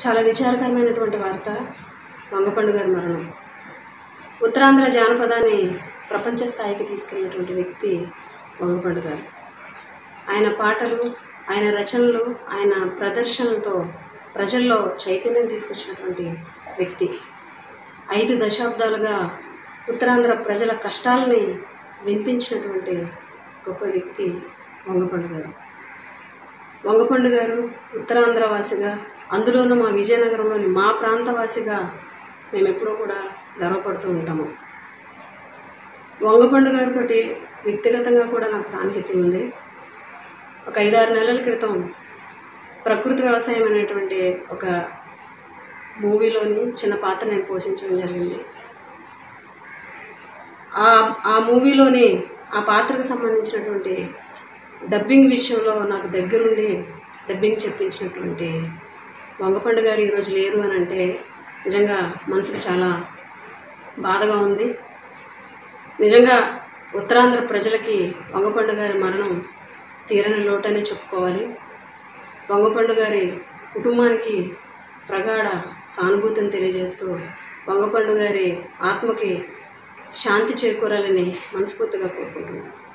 చాలా విచారకరమైనటువంటి వార్త వంగపండు గారి మరణం ఉత్తరాంధ్ర జానపదాన్ని ప్రపంచ స్థాయికి తీసుకెళ్ళినటువంటి వ్యక్తి వంగపండు గారు ఆయన పాటలు ఆయన రచనలు ఆయన ప్రదర్శనలతో ప్రజల్లో చైతన్యం తీసుకొచ్చినటువంటి వ్యక్తి ఐదు దశాబ్దాలుగా ఉత్తరాంధ్ర ప్రజల కష్టాలని వినిపించినటువంటి గొప్ప వ్యక్తి వంగపండు గారు వంగపండు గారు ఉత్తరాంధ్ర వాసిగా అందులోనూ మా విజయనగరంలోని మా ప్రాంతవాసిగా మేము ఎప్పుడూ కూడా గర్వపడుతూ ఉంటాము వంగపండు గారితో వ్యక్తిగతంగా కూడా నాకు సాన్నిహిత్యం ఉంది ఒక ఐదారు నెలల క్రితం ప్రకృతి వ్యవసాయం అనేటువంటి ఒక మూవీలోని చిన్న పాత్ర నేను పోషించడం జరిగింది ఆ ఆ మూవీలోని ఆ పాత్రకు సంబంధించినటువంటి డబ్బింగ్ విషయంలో నాకు దగ్గరుండి డబ్బింగ్ చెప్పించినటువంటి వంగపండు గారు ఈరోజు లేరు అని అంటే నిజంగా మనసుకు చాలా బాధగా ఉంది నిజంగా ఉత్తరాంధ్ర ప్రజలకి వంగపండు గారి మరణం తీరని లోటనే చెప్పుకోవాలి వంగపండు గారి కుటుంబానికి ప్రగాఢ సానుభూతిని తెలియజేస్తూ వంగపండు గారి ఆత్మకి శాంతి చేకూరాలని మనస్ఫూర్తిగా కోరుకుంటున్నాను